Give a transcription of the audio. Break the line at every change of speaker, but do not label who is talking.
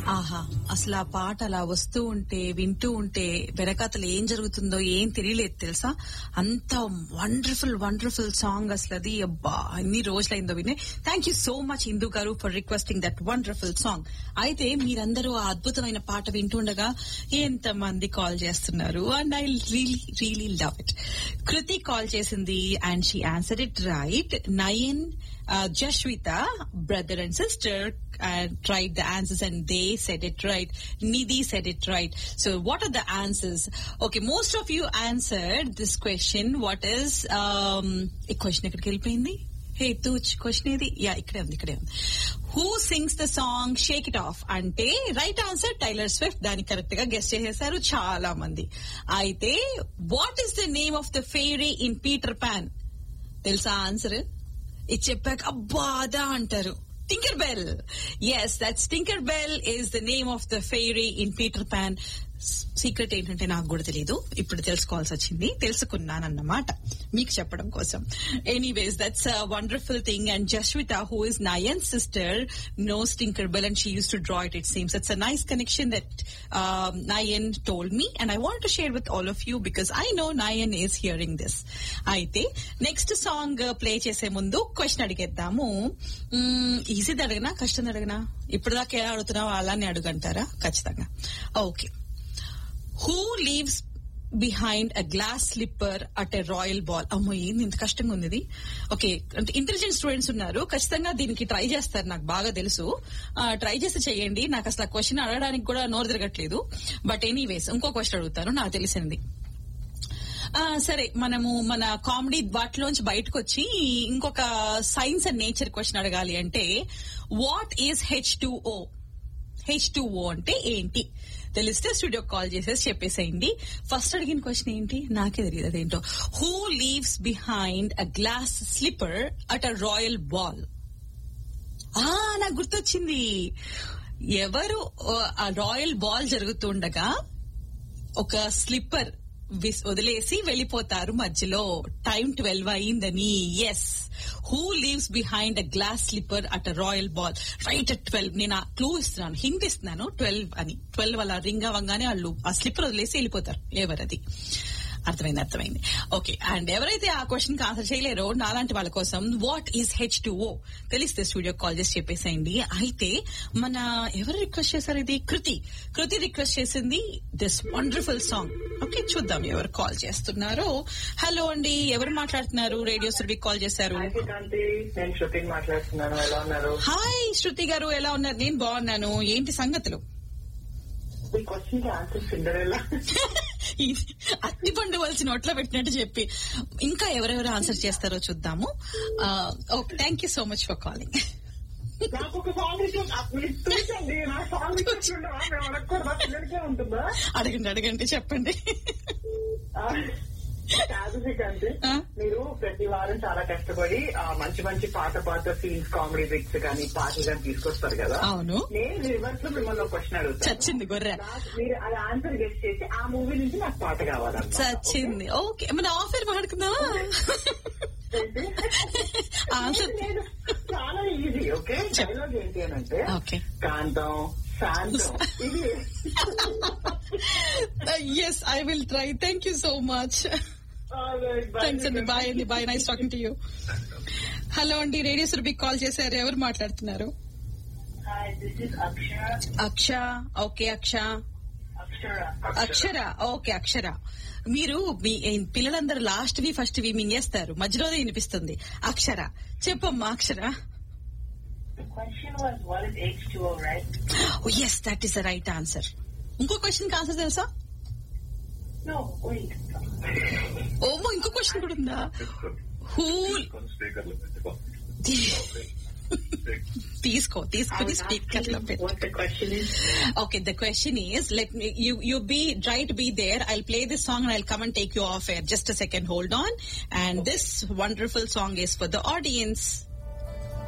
ఆహా అసలు ఆ పాట అలా వస్తూ ఉంటే వింటూ ఉంటే వెనకాతలు ఏం జరుగుతుందో ఏం తెలియలేదు తెలుసా అంత వండర్ఫుల్ వండర్ఫుల్ సాంగ్ అసలు అది అబ్బా ఎన్ని రోజులైందో వినే thank you so much Indu garu for requesting that wonderful song అయితే మీరందరూ ఆ అద్భుతమైన పాట వింటుండగా ఎంత మంది కాల్ చేస్తున్నారు and I really really love it Kriti call చేసింది and she answer it right Nayan Jaswitha brother and sister and tried the answers and they said it right. Nidhi said it right. So what are the answers? Okay, most of you answered this question. What is, um, a question ఎక్కడికి వెళ్ళిపోయింది హే తూచ్ question ఏది yeah ఇక్కడే ఉంది ఇక్కడే ఉంది who sings the song shake it off అంటే right answer Taylor Swift దానికి correct గా గెస్ట్ చేసేసారు చాలా మంది అయితే what is the name of the fairy in Peter Pan తెలుసా ఆన్సర్ ఇది చెప్పాక అబ్బా అదా అంటారు Tinkerbell. Yes, that's Tinkerbell is the name of the fairy in Peter Pan. Secret ఏంటంటే నాకు కూడా తెలియదు ఇప్పుడు తెలుసుకోవాల్సి వచ్చింది తెలుసుకున్నానన్నమాట మీకు చెప్పడం కోసం anyways that's wonderful thing and Jaswitha who is Nayan sister knows Tinker Bell and she used to draw it it seems it's a nice connection that Nayan told me and I want to share with all of you because I know Nayan is hearing this అయితే next song play చేసే ముందు question అడిగేద్దాము ఈజీది అడగనా కష్టం అడగనా ఇప్పుడు దాకా ఎలా అడుగుతున్నావో అలానే అడుగంటారా ఖచ్చితంగా okay who leaves behind a glass slipper at a royal ball అమ్మో ఏంది ఇంత కష్టంగా ఉంది ఇది ఓకే అంటే ఇంటెలిజెంట్ స్టూడెంట్స్ ఉన్నారు ఖచ్చితంగా దీనికి ట్రై చేస్తారు నాకు బాగా తెలుసు ట్రై చేసి చేయండి నాకు అసలు క్వశ్చన్ అడగడానికి కూడా నోరు తిరగట్లేదు బట్ ఎనీవేస్ ఇంకో క్వశ్చన్ అడుగుతాను నాకు తెలిసింది సరే మనము మన కామెడీ వాటిలోంచి బయటకు వచ్చి ఇంకొక సైన్స్ అండ్ నేచర్ క్వశ్చన్ అడగాలి అంటే what is H two O H two O అంటే ఏంటి తెలిస్తే స్టూడియో కాల్ చేసేసి చెప్పేసేయండి ఫస్ట్ అడిగిన క్వశ్చన్ ఏంటి నాకే తెలియదు అదేంటో who leaves behind a glass slipper at a royal ball ఆ నాకు గుర్తొచ్చింది ఎవరు ఆ రాయల్ బాల్ జరుగుతుండగా ఒక స్లిప్పర్ వదిలేసి వెళ్ళిపోతారు మధ్యలో టైం ట్వెల్వ్ అయిందని yes who leaves behind a glass slipper at a royal ball right at twelve నేను ఆ క్లూ ఇస్తున్నాను హింట్ ఇస్తున్నాను ట్వెల్వ్ అని ట్వెల్వ్ అలా రింగ్ అవ్వగానే వాళ్ళు ఆ స్లిప్పర్ వదిలేసి వెళ్ళిపోతారు ఎవరది అర్థమైంది అర్థమైంది ఓకే అండ్ ఎవరైతే ఆ క్వశ్చన్ కి ఆన్సర్ చేయలేరో నాలాంటి వాళ్ళ కోసం what is H two O తెలిస్తే స్టూడియో కాల్ చేసి చెప్పేసేయండి అయితే మన ఎవరు రిక్వెస్ట్ చేశారు ఇది కృతి కృతి రిక్వెస్ట్ చేసింది దిస్ వండర్ఫుల్ సాంగ్ ఓకే చూద్దాం ఎవరు కాల్ చేస్తున్నారో హలో అండి ఎవరు మాట్లాడుతున్నారు రేడియో సురభి కాల్ చేశారు
నేను శృతి మాట్లాడుతున్నాను ఎలా ఉన్నారు
హాయ్ శృతి గారు ఎలా ఉన్నారు నేను బాగున్నాను ఏంటి సంగతులు
ఈ క్వశ్చన్ కి ఆన్సర్ సిండరెల్లా
అట్టి పండు వలసి నోట్లో పెట్టినట్టు చెప్పి ఇంకా ఎవరెవరు ఆన్సర్ చేస్తారో చూద్దాము thank you so much for calling
నాకు ఒక సాంగ్ ఇచ్చింది నా సాంగ్ ఇచ్చిందా మేము అడగకూడదా పిల్లలకే ఉంటుందా
అడగండి అడగండి చెప్పండి
కాదు అంటే మీరు ప్రతి వారం చాలా కష్టపడి ఆ మంచి మంచి పాత పాత సీన్స్ కామెడీ బిట్స్ కానీ పాటలు కానీ తీసుకొస్తారు కదా
అవును
నేను రివర్స్ లో మిమ్మల్ని ఒక క్వశ్చన్ అడుగుతాను
చచ్చింది గొర్రె
మీరు అది ఆన్సర్ గెస్ట్ చేసి ఆ మూవీ నుంచి నాకు పాట కావాలి
చచ్చింది ఓకే మన ఆఫర్ మాట్లాడుకుందామా ఆన్సర్
చాలా ఈజీ ఓకే డైలాగ్ ఏంటి అని అంటే
ఓకే
కాంతం శాంతం ఇది
yes I will try thank you so much thanks అండి బాయ్ అండి bye nice talking to you hello అండి రేడియో సురభికి కాల్ చేశారు ఎవరు మాట్లాడుతున్నారు అక్ష ఓకే అక్ష అక్షర ఓకే అక్షర మీరు మీ పిల్లలందరూ లాస్ట్ వి ఫస్ట్ వి మింగేస్తారు మధ్యలోనే వినిపిస్తుంది అక్షర చెప్పమ్మా Akshara yes that is the right answer ఇంకో క్వశ్చన్ కి ఆన్సర్ తెలుసా ఓమో ఇంకో క్వశ్చన్ కూడా ఉందా హూ తీసుకో తీసుకుని స్పీకర్ లో okay the question is let me you you be try to be there I play this song and I come and take you off air just a second hold on and this wonderful song is for the audience